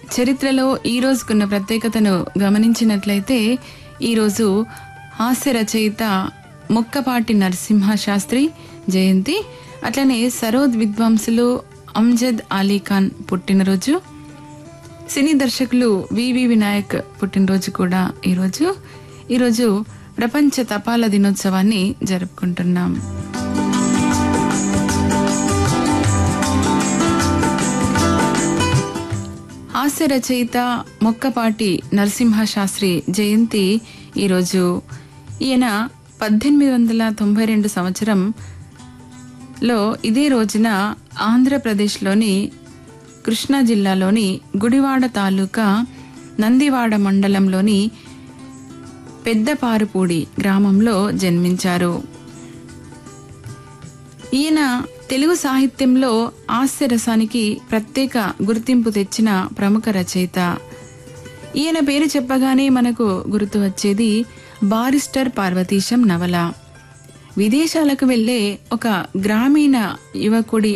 చరిత్రలో ఈ రోజుకున్న ప్రత్యేకతను గమనించినట్లయితే ఈరోజు హాస్య రచయిత ముక్కపాటి నరసింహ శాస్త్రి జయంతి అట్లనే సరోద్ విద్వాంసులు అంజద్ అలీ ఖాన్ పుట్టినరోజు సినీ దర్శకులు వివి వినాయక్ పుట్టినరోజు కూడా ఈరోజు ఈరోజు ప్రపంచ తపాలా దినోత్సవాన్ని జరుపుకుంటున్నాం హాస్య రచయిత మొక్కపాటి నరసింహ శాస్త్రి జయంతి ఈరోజు ఈయన పద్దెనిమిది వందల తొంభై రెండు సంవత్సరం లో ఇదే రోజున ఆంధ్రప్రదేశ్లోని కృష్ణా జిల్లాలోని గుడివాడ తాలూకా నందివాడ మండలంలోని పెద్దపారుపూడి గ్రామంలో జన్మించారు ఈయన తెలుగు సాహిత్యంలో హాస్యరసానికి ప్రత్యేక గుర్తింపు తెచ్చిన ప్రముఖ రచయిత ఈయన పేరు చెప్పగానే మనకు గుర్తు వచ్చేది బారిస్టర్ పార్వతీశం నవల విదేశాలకు వెళ్లే ఒక గ్రామీణ యువకుడి